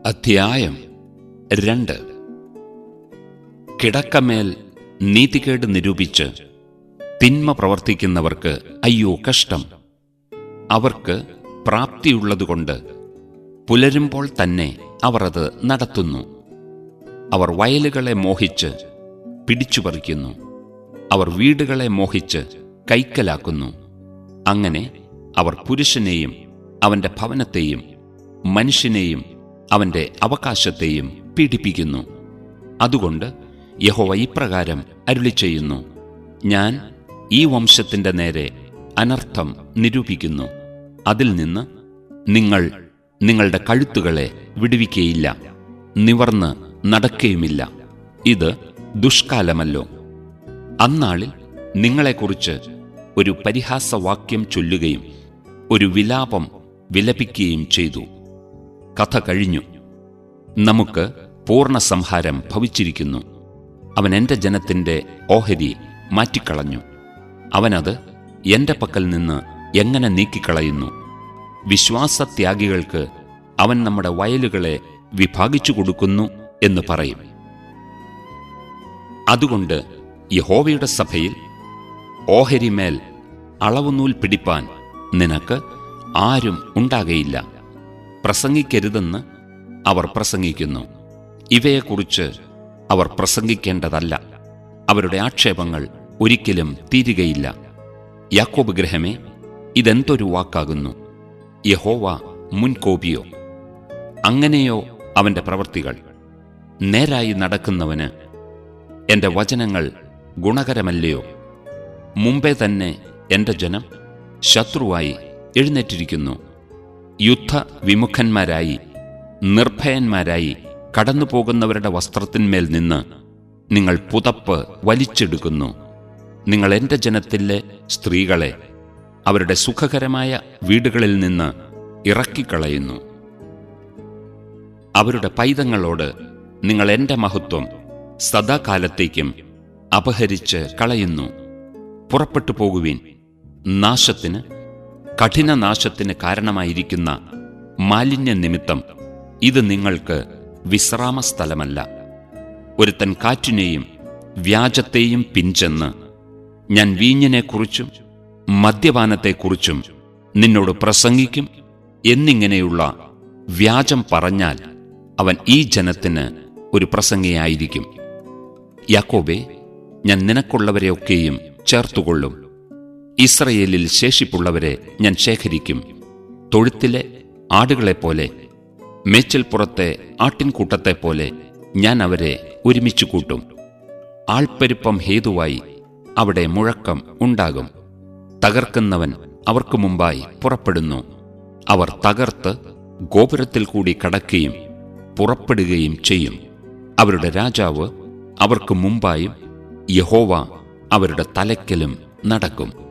അധ്യായം രണ്ട് കിടക്കമേൽ നീതികേട് നിരൂപിച്ച് തിന്മ പ്രവർത്തിക്കുന്നവർക്ക് അയ്യോ കഷ്ടം അവർക്ക് പ്രാപ്തിയുള്ളതുകൊണ്ട് പുലരുമ്പോൾ തന്നെ അവർ അത് നടത്തുന്നു അവർ വയലുകളെ മോഹിച്ച് പിടിച്ചുപറിക്കുന്നു അവർ വീടുകളെ മോഹിച്ച് കൈക്കലാക്കുന്നു അങ്ങനെ അവർ പുരുഷനെയും അവന്റെ ഭവനത്തെയും മനുഷ്യനെയും അവന്റെ അവകാശത്തെയും പീഡിപ്പിക്കുന്നു അതുകൊണ്ട് യഹോവ ഇപ്രകാരം അരുളി ചെയ്യുന്നു ഞാൻ ഈ വംശത്തിന്റെ നേരെ അനർത്ഥം നിരൂപിക്കുന്നു അതിൽ നിന്ന് നിങ്ങൾ നിങ്ങളുടെ കഴുത്തുകളെ വിടുവിക്കയില്ല നിവർന്ന് നടക്കുകയുമില്ല ഇത് ദുഷ്കാലമല്ലോ അന്നാളിൽ നിങ്ങളെക്കുറിച്ച് ഒരു പരിഹാസവാക്യം ചൊല്ലുകയും ഒരു വിലാപം വിലപിക്കുകയും ചെയ്തു കഥ കഴിഞ്ഞു നമുക്ക് പൂർണ്ണ സംഹാരം ഭവിച്ചിരിക്കുന്നു അവൻ എന്റെ ജനത്തിന്റെ ഓഹരി മാറ്റിക്കളഞ്ഞു അവനത് എന്റെ പക്കൽ നിന്ന് എങ്ങനെ നീക്കിക്കളയുന്നു വിശ്വാസത്യാഗികൾക്ക് അവൻ നമ്മുടെ വയലുകളെ വിഭാഗിച്ചു കൊടുക്കുന്നു എന്ന് പറയും അതുകൊണ്ട് യഹോവയുടെ സഭയിൽ ഓഹരിമേൽ അളവുനൂൽ പിടിപ്പാൻ നിനക്ക് ആരും ഉണ്ടാകയില്ല പ്രസംഗിക്കരുതെന്ന് അവർ പ്രസംഗിക്കുന്നു ഇവയെക്കുറിച്ച് അവർ പ്രസംഗിക്കേണ്ടതല്ല അവരുടെ ആക്ഷേപങ്ങൾ ഒരിക്കലും തീരുകയില്ല യാക്കോബ് ഗ്രഹമേ ഇതെന്തൊരു വാക്കാകുന്നു യഹോവ മുൻകോപിയോ അങ്ങനെയോ അവന്റെ പ്രവൃത്തികൾ നേരായി നടക്കുന്നവന് എന്റെ വചനങ്ങൾ ഗുണകരമല്ലയോ മുമ്പേ തന്നെ എന്റെ ജനം ശത്രുവായി എഴുന്നേറ്റിരിക്കുന്നു യുദ്ധവിമുഖന്മാരായി നിർഭയന്മാരായി കടന്നുപോകുന്നവരുടെ വസ്ത്രത്തിന്മേൽ നിന്ന് നിങ്ങൾ പുതപ്പ് വലിച്ചെടുക്കുന്നു നിങ്ങൾ എന്റെ ജനത്തിലെ സ്ത്രീകളെ അവരുടെ സുഖകരമായ വീടുകളിൽ നിന്ന് ഇറക്കിക്കളയുന്നു അവരുടെ പൈതങ്ങളോട് നിങ്ങൾ എന്റെ മഹത്വം സദാകാലത്തേക്കും അപഹരിച്ച് കളയുന്നു പുറപ്പെട്ടു പോകുവിൻ നാശത്തിന് കഠിന നാശത്തിന് കാരണമായിരിക്കുന്ന മാലിന്യ നിമിത്തം ഇത് നിങ്ങൾക്ക് വിശ്രാമസ്ഥലമല്ല ഒരുത്തൻ കാറ്റിനെയും വ്യാജത്തെയും പിഞ്ചെന്ന് ഞാൻ വീഞ്ഞിനെക്കുറിച്ചും മദ്യപാനത്തെക്കുറിച്ചും നിന്നോട് പ്രസംഗിക്കും എന്നിങ്ങനെയുള്ള വ്യാജം പറഞ്ഞാൽ അവൻ ഈ ജനത്തിന് ഒരു പ്രസംഗിയായിരിക്കും യാക്കോബെ ഞാൻ നിനക്കുള്ളവരെയൊക്കെയും ചേർത്തുകൊള്ളും ഇസ്രയേലിൽ ശേഷിപ്പുള്ളവരെ ഞാൻ ശേഖരിക്കും തൊഴുത്തിലെ ആടുകളെപ്പോലെ മേച്ചിൽപ്പുറത്തെ ആട്ടിൻകൂട്ടത്തെപ്പോലെ ഞാൻ അവരെ ഒരുമിച്ച് കൂട്ടും ആൾപ്പെരുപ്പം ഹേതുവായി അവിടെ മുഴക്കം ഉണ്ടാകും തകർക്കുന്നവൻ അവർക്ക് മുമ്പായി പുറപ്പെടുന്നു അവർ തകർത്ത് ഗോപുരത്തിൽ കൂടി കടക്കുകയും പുറപ്പെടുകയും ചെയ്യും അവരുടെ രാജാവ് അവർക്ക് മുമ്പായും യഹോവ അവരുടെ തലയ്ക്കലും നടക്കും